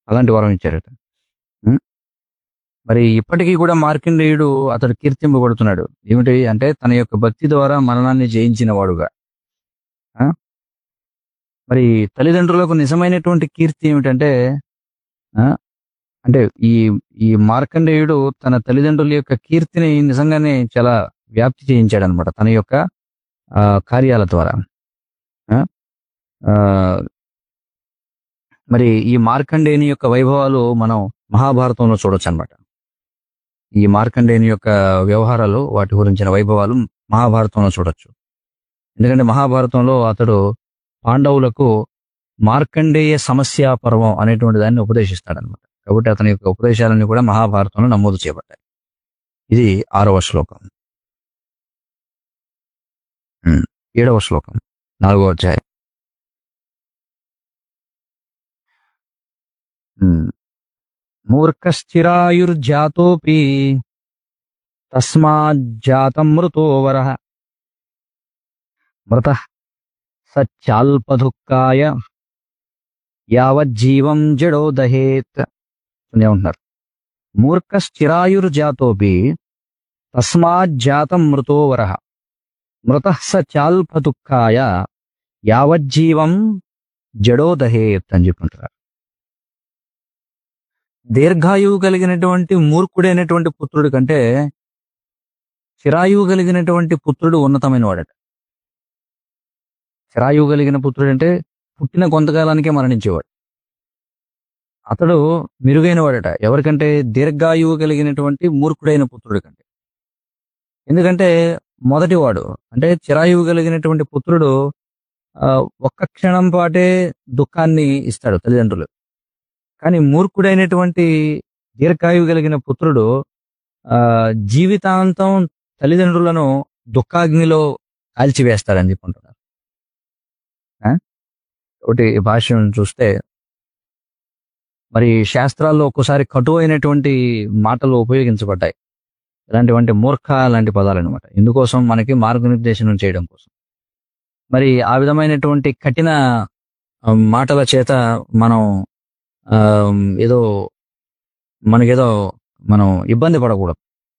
అలాంటి వరం ఇచ్చారట ఉం? మరి ఇప్పటికీ కూడా మార్కండేయుడు అతడు కీర్తింపబడుతున్నాడు ఏమిటి అంటే తన యొక్క భక్తి ద్వారా మరణాన్ని జయించిన వాడుగా ఆ? మరి తల్లిదండ్రులకు నిజమైనటువంటి కీర్తి ఏమిటంటే ఆ? అంటే ఈ ఈ మార్కండేయుడు తన తల్లిదండ్రుల యొక్క కీర్తిని నిజంగానే చాలా వ్యాప్తి చేయించాడు అనమాట తన యొక్క ఆ, కార్యాల ద్వారా ఆ? ఆ, మరి ఈ మార్కండేయుని యొక్క వైభవాలు మనం మహాభారతంలో చూడొచ్చు అనమాట ఈ మార్కండేయుని యొక్క వ్యవహారాలు వాటి గురించిన వైభవాలు మహాభారతంలో చూడొచ్చు ఎందుకంటే మహాభారతంలో అతడు పాండవులకు మార్కండేయ సమస్య పర్వం అనేటువంటి దాన్ని ఉపదేశిస్తాడనమాట కాబట్టి అతని యొక్క ఉపదేశాలన్నీ కూడా మహాభారతంలో నమోదు చేయబడ్డాయి ఇది ఆరవ శ్లోకం ఉమ్, ఏడవ శ్లోకం నాలుగవ అధ్యాయం ఉమ్. మూర్ఖస్థిరాయుర్జాతోపి తస్మాజ్జాతం మృతో వరః మృత సత్యాల్పదుఃఖాయ యావజ్జీవం జడో దహేత్ ఏమంటున్నారు మూర్ఖస్థిరాయుర్జాతోపి తస్మాజ్జాతం మృతో వరః మృత సత్యాల్పదుఃఖాయ యావజ్జీవం జడో దహేత్ అని చెప్పుకుంటారు దీర్ఘాయువు కలిగినటువంటి మూర్ఖుడైనటువంటి పుత్రుడి కంటే చిరాయువు కలిగినటువంటి పుత్రుడు ఉన్నతమైన వాడట చిరాయువు కలిగిన పుత్రుడు అంటే పుట్టిన కొంతకాలానికే మరణించేవాడు అతడు మెరుగైన వాడట ఎవరికంటే దీర్ఘాయువు కలిగినటువంటి మూర్ఖుడైన పుత్రుడి కంటే ఎందుకంటే మొదటివాడు అంటే చిరాయువు కలిగినటువంటి పుత్రుడు ఆ, ఒక్క క్షణం పాటే దుఃఖాన్ని ఇస్తాడు తల్లిదండ్రులు కానీ మూర్ఖుడైనటువంటి దీర్ఘాయువు కలిగిన పుత్రుడు ఆ జీవితాంతం తల్లిదండ్రులను దుఃఖాగ్నిలో కాల్చివేస్తాడని చెప్పుకుంటున్నారు ఆ? ఒకటి ఈ భాష్యం చూస్తే మరి శాస్త్రాల్లో ఒక్కోసారి కటువు అయినటువంటి మాటలు ఉపయోగించబడ్డాయి ఇలాంటివంటి మూర్ఖ లాంటి పదాలు అనమాట ఇందుకోసం మనకి మార్గనిర్దేశనం చేయడం కోసం మరి ఆ విధమైనటువంటి కఠిన ఆ, మాటల చేత మనం ఆ, ఏదో మనకేదో మనం ఇబ్బంది పడకూడదు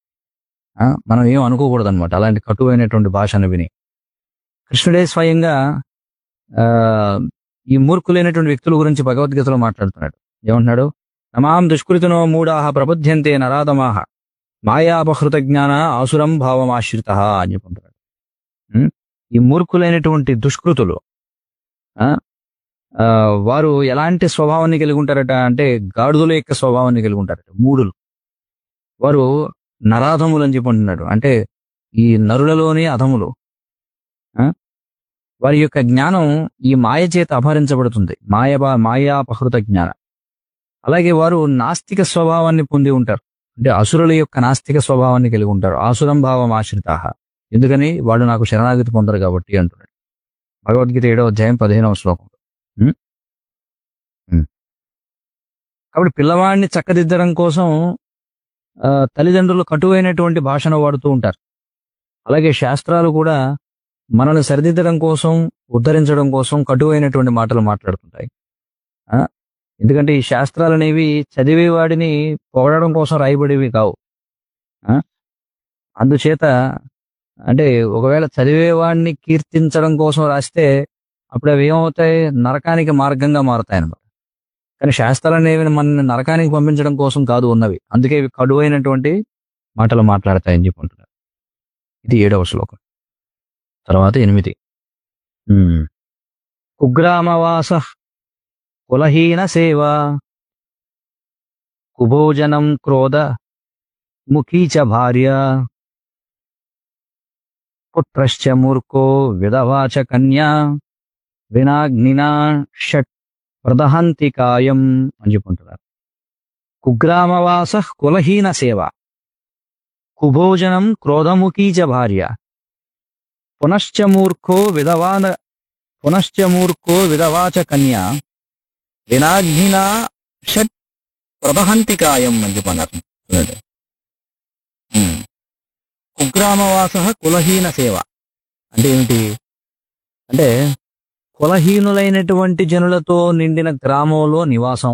ఆ, మనం ఏం అనుకోకూడదు అనమాట అలాంటి కటువైనటువంటి భాషను విని కృష్ణుడే స్వయంగా ఆ, ఈ మూర్ఖులైనటువంటి వ్యక్తుల గురించి భగవద్గీతలో మాట్లాడుతున్నాడు ఏమంటున్నాడు నమాం దుష్కృతినో మూఢాహ ప్రబుధ్యంతే నరాధమాహ మాయాపహృత జ్ఞాన ఆసురం భావమాశ్రిత అని చెప్పుకుంటున్నాడు ఉం? ఈ మూర్ఖులైనటువంటి దుష్కృతులు ఆ ఆ, వారు ఎలాంటి స్వభావాన్ని కలిగి ఉంటారట అంటే గాడుదుల యొక్క స్వభావాన్ని కలిగి ఉంటారట మూడులు వారు నరాధములు అని చెప్పి అంటున్నాడు అంటే ఈ నరులలోని అధములు ఆ? వారి యొక్క జ్ఞానం ఈ మాయ చేత అపహరించబడుతుంది మాయబా మాయాపహృత జ్ఞానం అలాగే వారు నాస్తిక స్వభావాన్ని పొంది ఉంటారు అంటే అసురుల యొక్క నాస్తిక స్వభావాన్ని కలిగి ఉంటారు ఆసురం భావం ఆశ్రిత ఎందుకని వాళ్ళు నాకు శరణాగతి పొందరు కాబట్టి అంటున్నాడు భగవద్గీత ఏడో అధ్యాయం పదిహేనవ శ్లోకం ఉం? ఉం. కాబట్టి పిల్లవాడిని చక్కదిద్దడం కోసం ఆ, తల్లిదండ్రులు కటువైనటువంటి భాషను వాడుతూ ఉంటారు అలాగే శాస్త్రాలు కూడా మనల్ని సరిదిద్దడం కోసం ఉద్ధరించడం కోసం కటువైనటువంటి మాటలు మాట్లాడుతుంటాయి ఆ? ఎందుకంటే ఈ శాస్త్రాలు అనేవి చదివేవాడిని పొగడడం కోసం రాయబడేవి కావు ఆ? అందుచేత అంటే ఒకవేళ చదివేవాడిని కీర్తించడం కోసం రాస్తే అప్పుడు అవి ఏమవుతాయి నరకానికి మార్గంగా మారుతాయి అన్నమాట కానీ శాస్త్రాలు అనేవి మన నరకానికి పంపించడం కోసం కాదు ఉన్నవి అందుకే ఇవి కడువైనటువంటి మాటలు మాట్లాడతాయని చెప్పుకుంటున్నారు ఇది ఏడవ శ్లోకం తర్వాత ఎనిమిది ఉమ్. కుగ్రామవాస కులహీన సేవ కుభోజనం క్రోధ ముఖీ చ భార్య పుత్రశ్చ మూర్ఖో విధవాచ కన్యా వినాగ్నినా షట్ ప్రదహంతి కాయం అని చెప్పుకుంటున్నారు కుగ్రామవాస కులహీన సేవ కుభోజనం క్రోధముఖీ చ భార్య పునశ్చ మూర్ఖో విధవాన పునశ్చ మూర్ఖో విధవాచ కన్యా వినాగ్నినా షట్ ప్రదహంతి కాయం అని చెప్పన్నారు చూడండి. ఉమ్. కుగ్రామవాస కులహీన సేవ అంటే ఏమిటి అంటే కులహీనులైనటువంటి జనులతో నిండిన గ్రామంలో నివాసం